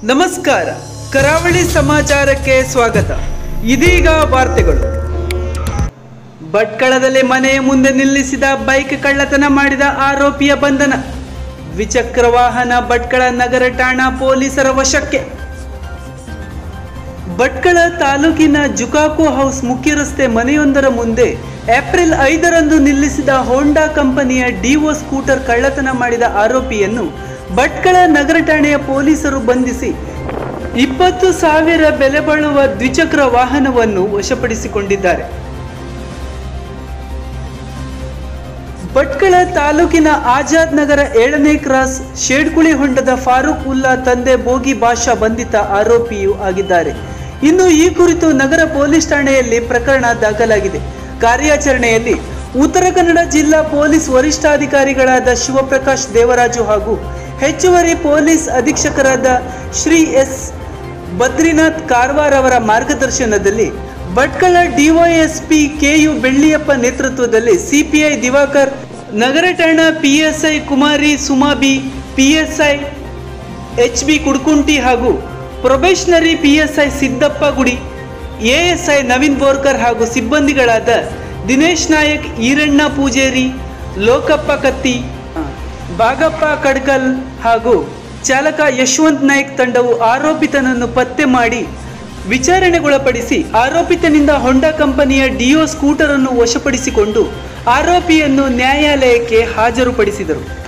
ನಮಸ್ಕಾರ ಕರಾವಳಿ ಸಮಾಚಾರಕ್ಕೆ ಸ್ವಾಗತ ಇದೀಗ ವಾರ್ತೆಗಳು ಭಟ್ಕಳದಲ್ಲಿ ಮನೆಯ ಮುಂದೆ ನಿಲ್ಲಿಸಿದ ಬೈಕ್ ಕಳ್ಳತನ ಮಾಡಿದ ಆರೋಪಿಯ ಬಂಧನ ದ್ವಿಚಕ್ರ ವಾಹನ ಭಟ್ಕಳ ನಗರ ಠಾಣಾ ಪೊಲೀಸರ ವಶಕ್ಕೆ ಭಟ್ಕಳ ತಾಲೂಕಿನ ಜುಕಾಕೋ ಹೌಸ್ ಮುಖ್ಯ ರಸ್ತೆ ಮನೆಯೊಂದರ ಮುಂದೆ ಏಪ್ರಿಲ್ ಐದರಂದು ನಿಲ್ಲಿಸಿದ ಹೋಂಡಾ ಕಂಪನಿಯ ಡಿವೋ ಸ್ಕೂಟರ್ ಕಳ್ಳತನ ಮಾಡಿದ ಆರೋಪಿಯನ್ನು ಭಟ್ಕಳ ನಗರ ಠಾಣೆಯ ಪೊಲೀಸರು ಬಂಧಿಸಿ ಇಪ್ಪತ್ತು ಸಾವಿರ ಬೆಲೆ ಬಾಳುವ ದ್ವಿಚಕ್ರ ವಾಹನವನ್ನು ವಶಪಡಿಸಿಕೊಂಡಿದ್ದಾರೆ ಭಟ್ಕಳ ತಾಲೂಕಿನ ಆಜಾದ್ ನಗರ ಏಳನೇ ಕ್ರಾಸ್ ಶೇಡ್ಕುಳಿ ಹೊಂಡದ ಫಾರೂಕ್ ಉಲ್ಲಾ ತಂದೆ ಬೋಗಿ ಭಾಷಾ ಬಂಧಿತ ಆರೋಪಿಯೂ ಆಗಿದ್ದಾರೆ ಇನ್ನು ಈ ಕುರಿತು ನಗರ ಪೊಲೀಸ್ ಠಾಣೆಯಲ್ಲಿ ಪ್ರಕರಣ ದಾಖಲಾಗಿದೆ ಕಾರ್ಯಾಚರಣೆಯಲ್ಲಿ ಉತ್ತರ ಕನ್ನಡ ಜಿಲ್ಲಾ ಪೊಲೀಸ್ ವರಿಷ್ಠಾಧಿಕಾರಿಗಳಾದ ಶಿವಪ್ರಕಾಶ್ ದೇವರಾಜು ಹಾಗೂ ಹೆಚ್ಚುವರಿ ಪೊಲೀಸ್ ಅಧೀಕ್ಷಕರಾದ ಶ್ರೀ ಎಸ್ ಬದ್ರಿನಾಥ್ ಕಾರವಾರ್ ಅವರ ಮಾರ್ಗದರ್ಶನದಲ್ಲಿ ಭಟ್ಕಳ ಡಿವೈಎಸ್ಪಿ ಕೆಯು ಬೆಳ್ಳಿಯಪ್ಪ ನೇತೃತ್ವದಲ್ಲಿ ಸಿಪಿಐ ದಿವಾಕರ್ ನಗರ ಠಾಣಾ PSI Kumari Sumabi PSI H B Kudkunti ಹಾಗೂ ಪ್ರೊಬೇಷನರಿ ಪಿಎಸ್ಐ ಸಿದ್ದಪ್ಪ ಗುಡಿ ಎಎಸ್ಐ ನವೀನ್ ಬೋರ್ಕರ್ ಹಾಗೂ ಸಿಬ್ಬಂದಿಗಳಾದ ದಿನೇಶ್ ನಾಯಕ್ ಈರಣ್ಣ ಪೂಜೇರಿ ಲೋಕಪ್ಪ ಕತ್ತಿ ಬಾಗಪ್ಪ ಕಡ್ಕಲ್ ಹಾಗೂ ಚಾಲಕ ಯಶವಂತ್ ನಾಯ್ಕ್ ತಂಡವು ಆರೋಪಿತನನ್ನು ಪತ್ತೆ ಮಾಡಿ ವಿಚಾರಣೆಗೊಳಪಡಿಸಿ ಆರೋಪಿತನಿಂದ ಹೊಂಡಾ ಕಂಪನಿಯ ಡಿಯೋ ಸ್ಕೂಟರ್ ಅನ್ನು ವಶಪಡಿಸಿಕೊಂಡು ಆರೋಪಿಯನ್ನು ನ್ಯಾಯಾಲಯಕ್ಕೆ ಹಾಜರುಪಡಿಸಿದರು